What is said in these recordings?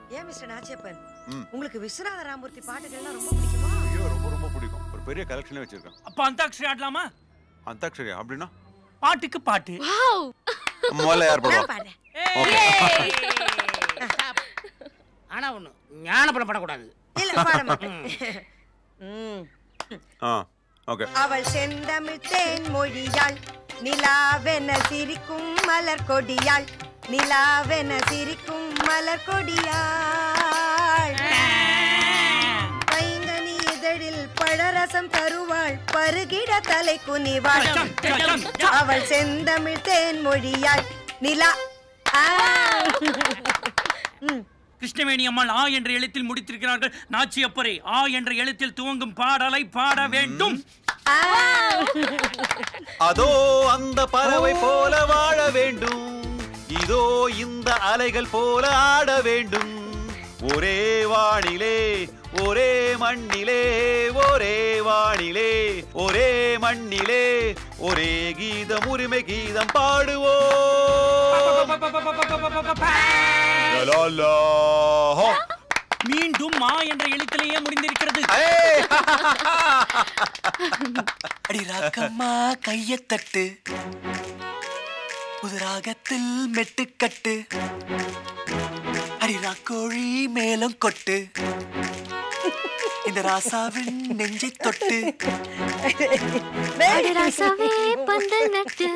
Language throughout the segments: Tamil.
ஏன் மிஸ்டர் நாச்சியப்பன் ம். உங்களுக்கு விஸ்வநாத ராமூர்த்தி பாட்டுகள்லாம் ரொம்ப பிடிக்குமா ஐயோ ரொம்ப ரொம்ப பிடிக்கும் ஒரு பெரிய கலெக்ஷனே வச்சிருக்கேன் அப்ப அந்தாக்ஷரி ஆடலாமா அந்தாக்ஷரி அப்படின்னா பாட்டுக்கு பாட்டு முதல்ல யார் நான் படம் பாடுறேன் ஆனா ஒண்ணு ஞானப்படம் படக்கூடாது இல்ல பாட மாட்டேன் ம். ஆ ஓகே அவள் செந்தமிழ் தேன் மொழியாள் நிலாவென சிரிக்கும் மலர் கொடியாள் நிலாவென சிரிக்கும் மலர் கொடியாள் பைங்கனி இதழில் பழரசம் தருவாள் பருகிட தலை குனிவாள் அவள் செந்தமிழ் தேன் மொழியாள் நிலா ஆ. ம். கிருஷ்ணவேணி அம்மாள் ஆ என்ற எழுத்தில் முடித்திருக்கிறார்கள் நாச்சியப்பரே ஆ என்ற எழுத்தில் துவங்கும் பாடலை பாட வேண்டும் ஆ. அதோ அந்த பறவை போல வாழ வேண்டும் இதோ இந்த அலைகள் போல ஆட வேண்டும் ஒரே வானிலே ஒரே மண்ணிலே ஒரே வானிலே ஒரே மண்ணிலே ஒரே கீதம் உரிமை கீதம் பாடுவோம் லலலா. ஹோ. மீண்டும் ஆ என்ற எழுத்திலேயே முடிந்திருக்கிறது ஏய். அடி ராக்கம்மா கையத்தட்டு புது ராகத்தில் மெட்டுக்கட்டு அடி ராக்கோழி மேலும் கொட்டு இந்த ராசாவின் நெஞ்சை தொட்டு அட ராசாவே பந்தல் நட்டு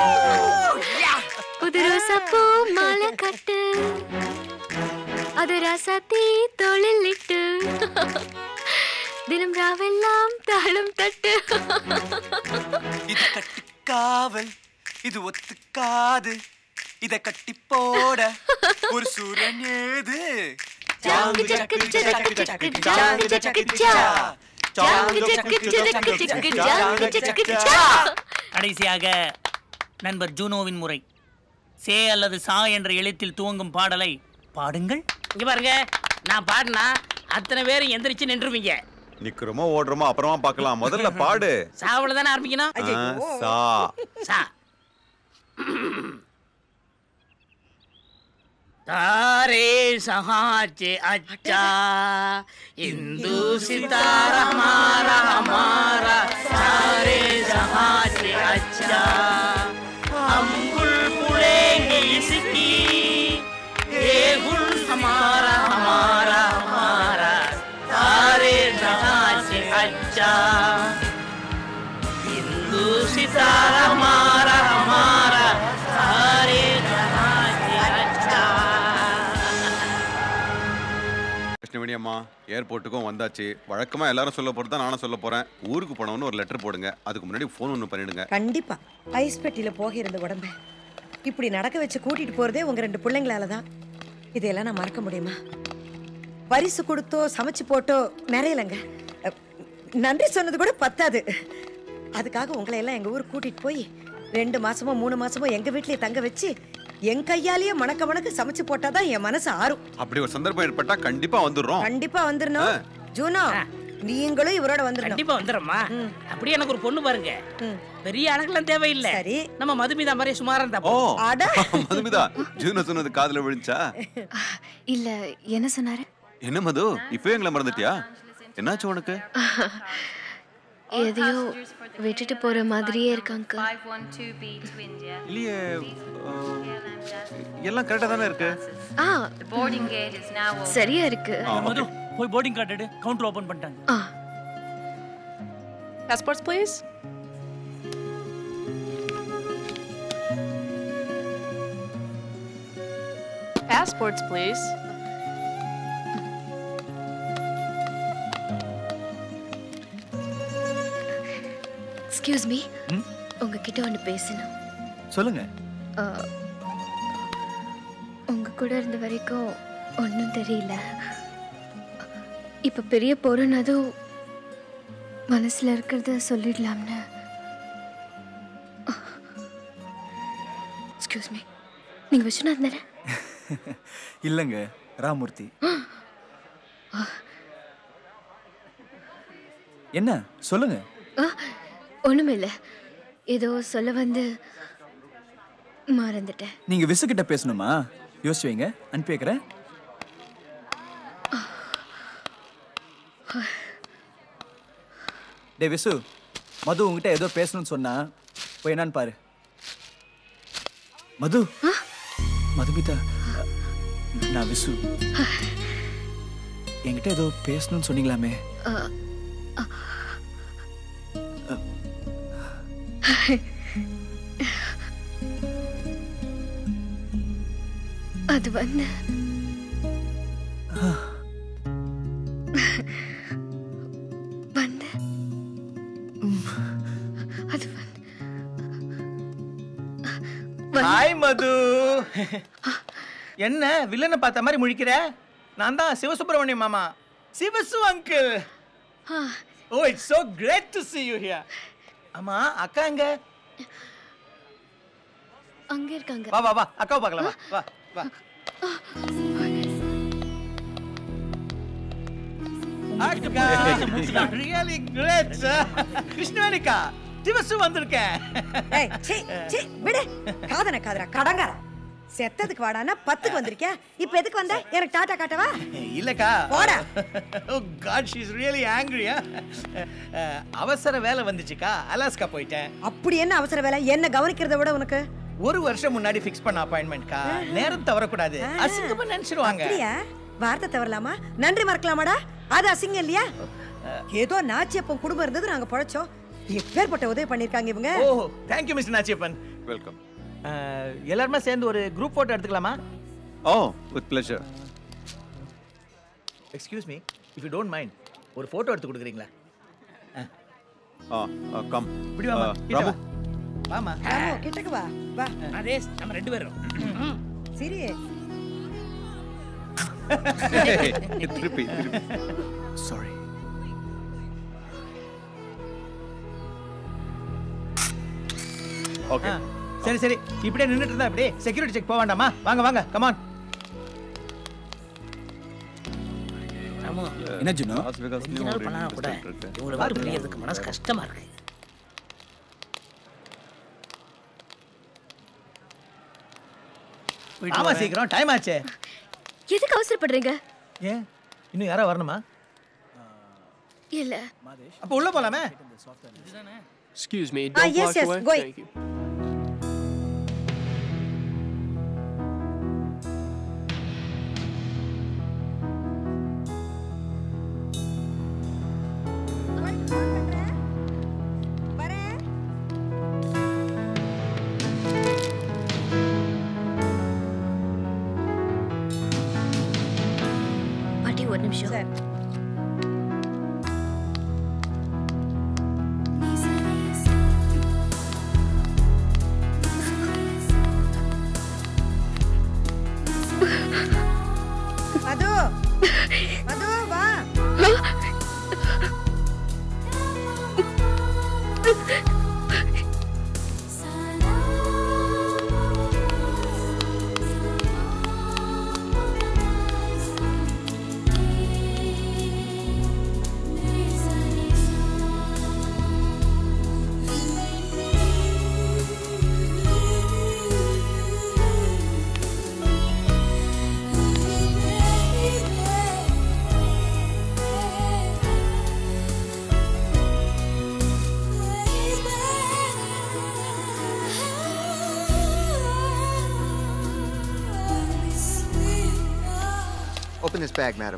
புது ரோசா பூ மாலை கட்டு அது ராசாத்தி தோளில் இட்டு தினம் ராவெல்லாம் தாளம் தட்டு இது கட்டுக்காவல் இது ஒத்துக்காது இத கட்டி போட ஒரு சூரன் ஏது ஜாங்கு ஜக்கு ஜக்கு ஜக்கு ஜாங்கு ஜக்கு ஜா ஜாங்கு ஜக்கு ஜக்கு ஜக்கு ஜாங்கு ஜக்கு ஜா கடைசியாக நண்பர் ஜூனோவின் முறை சே அல்லது சா என்ற எழுத்தில் துவங்கும் பாடலை பாடுங்கள் இங்க பாருங்க நான் பாடினா அத்தனை பேரும் எந்திரிச்சு நின்றுவீங்க நிக்கிறோமோ ஓடுறோமோ அப்புறமா பார்க்கலாம் முதல்ல பாடு சாவல தானே ஆரம்பிக்கணும் ஆ, சா சா तारे सहाचे अच्छा हिंदू सितारा हमारा हमारा सारे सहाचे अच्छा हम गुल बुलेंगे इसकी ये गुल हमारा हमारा हमारा सारे सहाचे अच्छा हिंदू सितारा हमारा हमारा सारे सहाचे अच्छा கிருஷ்ணவேணி அம்மா ஏர்போர்ட்டுக்கும் வந்தாச்சு வழக்கமா எல்லாரும் சொல்ல போறது தான் நானும் சொல்ல போறேன் ஊருக்கு போனவொன்னு ஒரு லெட்டர் போடுங்க அதுக்கு முன்னாடி ஃபோன் ஒன்று பண்ணிடுங்க கண்டிப்பா ஐஸ் பெட்டியில போக இருந்த உடம்ப இப்படி நடக்க வச்சு கூட்டிட்டு போறதே உங்க ரெண்டு பிள்ளைங்களால தான் இதையெல்லாம் நான் மறக்க முடியுமா பரிசு கொடுத்தோ சமைச்சு போட்டோ நிறையலங்க அஹ், நன்றி சொன்னது கூட பத்தாது அதுக்காக உங்களை எல்லாம் எங்க ஊருக்கு கூட்டிட்டு போய் ரெண்டு மாசமோ மூணு மாசமோ எங்க வீட்லயே தங்க வச்சு என் கையாலேயே மணக்க மணக்க சமைச்சு போட்டாதான் என் மனசு ஆறும் அப்படி ஒரு சந்தர்ப்பம் ஏற்பட்டா கண்டிப்பா வந்துடுறோம் கண்டிப்பா வந்துடணும் ஜூனோ நீங்களும் இவரோட வந்துடணும் கண்டிப்பா வந்துடுறோமா அப்படியே எனக்கு ஒரு பொண்ணு பாருங்க ம். பெரிய அழகுலாம் தேவையில்லை சரி நம்ம மதுமிதா மாதிரி சுமாரா இருந்தா ஓ போதும். அட மதுமிதா ஜூன சொன்னது காதுல விழுந்துச்சா இல்ல என்ன சொன்னாரு என்ன மது இப்பவே எங்களை மறந்துட்டியா என்னாச்சு உனக்கு எதையோ விட்டுட்டு போற மாதிரியே இருக்காங்க 512B to India. இல்லையே அஹ், எல்லாம் கரெக்டா தானே இருக்கு ஆ The boarding gate is now open. சரியா இருக்கு ஆ, மது okay. போய் போர்டிங் கார்டு எடு கவுண்டர் ஓபன் பண்ணிட்டாங்க ஆ Passports, please. Passports, please. Excuse me உங்ககிட்ட ஒன்று பேசணும் சொல்லுங்க ஆ, உங்க கூட இருந்த வரைக்கும் ஒன்றும் தெரியல இப்போ பெரிய போறனதும் மனசுல இருக்கிறத சொல்லிடலாம்னு எக்ஸ்கியூஸ் மீ நீங்க விஸ்வநாத் தானே இல்லைங்க ராமூர்த்தி என்ன சொல்லுங்க ஒன்றும் இல்லை ஏதோ சொல்ல வந்து மறந்துட்டேன் நீங்க விசு கிட்ட பேசணுமா யோசிச்சு வைங்க அனுப்பி வைக்கிறேன் டே விசு மது உங்ககிட்ட ஏதோ பேசணும்னு சொன்னா போய் என்னன்னு பாரு மது மதுமிதா நான் விசு என்கிட்ட ஏதோ பேசணும்னு சொன்னீங்களாமே அது வந்து வந்து அது வந்து ஹாய் மது என்ன வில்லனை பார்த்த மாதிரி முழிக்கிற நான் தான் சிவசுப்பிரமணியம் மாமா Sivasu uncle oh it's so great to see you here ஆமா அக்கா எங்க அங்க இருக்காங்க வா வா வா அக்காவை பார்க்கலாம் வா வா வா அக்கா ரியலி கிரேட் கிருஷ்ணவேணிக்கா சிவசு வந்திருக்கேன் ஏய் சீ சீ விடு காதன காதரா கடங்கார செத்ததுக்கு வாடான்னா பத்துக்கு வந்திருக்கியா இப்ப எதுக்கு வந்த எனக்கு டாட்டா காட்டவா இல்லக்கா போடா. Oh god she is really ஆங்கிரியா அவசர வேலை வந்துச்சுக்கா அலாஸ்கா போயிட்டேன் அப்படி என்ன அவசர வேலை என்ன கவனிக்கிறத விட உனக்கு ஒரு வருஷம் முன்னாடி ஃபிக்ஸ் பண்ண அப்பாயின்மெண்ட்க்கா நேரம் தவறக்கூடாது அசிங்கமா நினைச்சிருவாங்க அப்படியா வார்த்தை தவறலாமா நன்றி மறக்கலாமாடா அது அசிங்கம் இல்லையா ஏதோ நாச்சியப்பன் குடும்பம் இருந்தது நாங்க பொழைச்சோம் எப்பேற்பட்ட உதவி பண்ணிருக்காங்க இவங்க oh thank you mister Nachiyappan welcome ah, எல்லாருமே சேர்ந்து ஒரு குரூப் போட்டோ எடுத்துக்கலாமா oh with pleasure excuse me if you don't mind ஒரு போட்டோ எடுத்து கொடுக்குறீங்களா ஆ கம் இப்படி வாமா கிட்ட ராமு வா. வாமா ராமு, கிட்டக்கு வா வா அதே நம்ம ரெண்டு பேரும் சரி திருப்பி திருப்பி சாரி ஓகே ஆ, சரி சரி இப்படியே நின்னுட்டு இருந்தா அப்படியே செக்யூரிட்டி செக் போக வேண்டாமா வாங்க வாங்க கமான் ஆமா என்ன ஜுனோ லாஸ் கொஞ்ச வேகாஸ்லயும் நாள் ஒரு பண்ணா கூட restaurant இருக்கு இவங்களை மாதிரி புரியறதுக்கு மனசு கஷ்டமா இருக்கு போயிட்டு ஆமா வரேன். சீக்கிரம் டைம் ஆச்சே எதுக்கு அவசரப்படுறீங்க ஏன் இன்னும் யாரோ வரணுமா இல்ல அப்ப உள்ள போலாமே Excuse me, Ah, don't yes, walk yes, away. go. Thank you. வரேன் பாட்டி ஒரு நிமிஷம் சார் மது மது வா Open this bag, madam.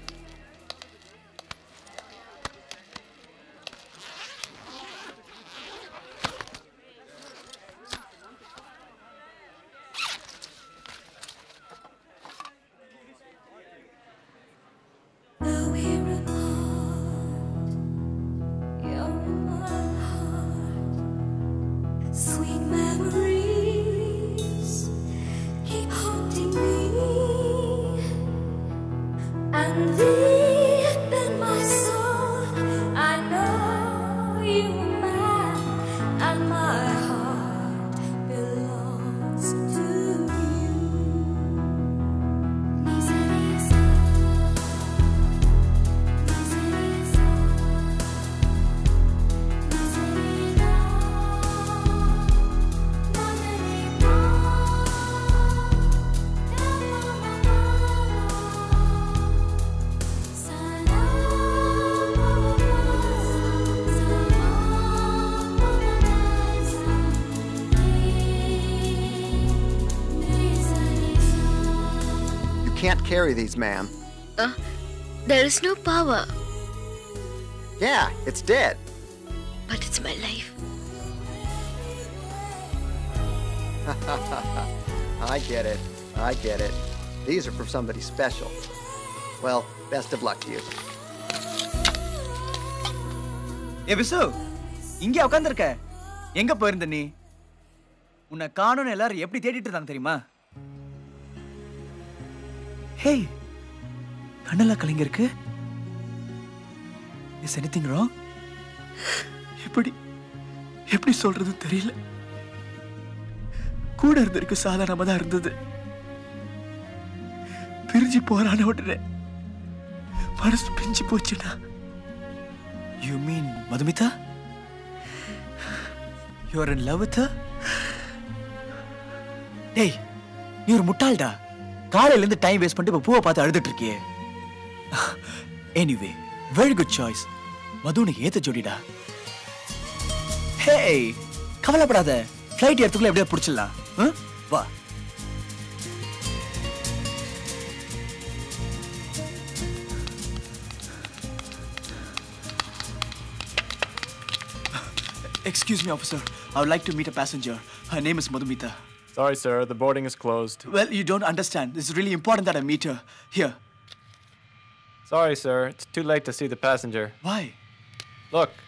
Sweet memories keep haunting me, and can't carry these, ma'am. Uh, there is no power, Yeah, it's dead. but it's my life. I get it. I get it. These are for somebody special. Well, best of luck to you. ஏ விசு இங்கே உட்காந்துருக்க எங்க போயிருந்த நீ உன்னை காணும்னு எல்லாரும் எப்படி தேடிட்டு இருந்தாங்க தெரியுமா ஹேய் கண்ணெல்லாம் கலங்கி இருக்கு இஸ் எனிதிங் ராங் எப்படி எப்படி சொல்றது தெரியல கூட இருந்திருக்கு சாதாரணமா தான் இருந்தது பிரிஞ்சு போறான உடனே மனசு பிஞ்சு போச்சுடா you mean Madhumitha you are in love with டேய் நீ ஒரு முட்டாள்டா காலையில இருந்து டைம் வேஸ்ட் பண்ணிட்டு இப்ப பூவை பார்த்து அழுதுட்டு இருக்கியே anyway very good choice Madhu உனக்கு ஏத்த ஜோடிடா ஹேய் கவலைப்படாத ஃப்ளைட் எடுத்துக்குள்ள எப்படியா பிடிச்சிடலாம் ஆ? வா Excuse me, officer. I would like to meet a passenger. Her name is Madhumita. Sorry, sir. The boarding is closed. Well, you don't understand. It's really important that I meet her. Here. Sorry, sir. It's too late to see the passenger. Why? Look,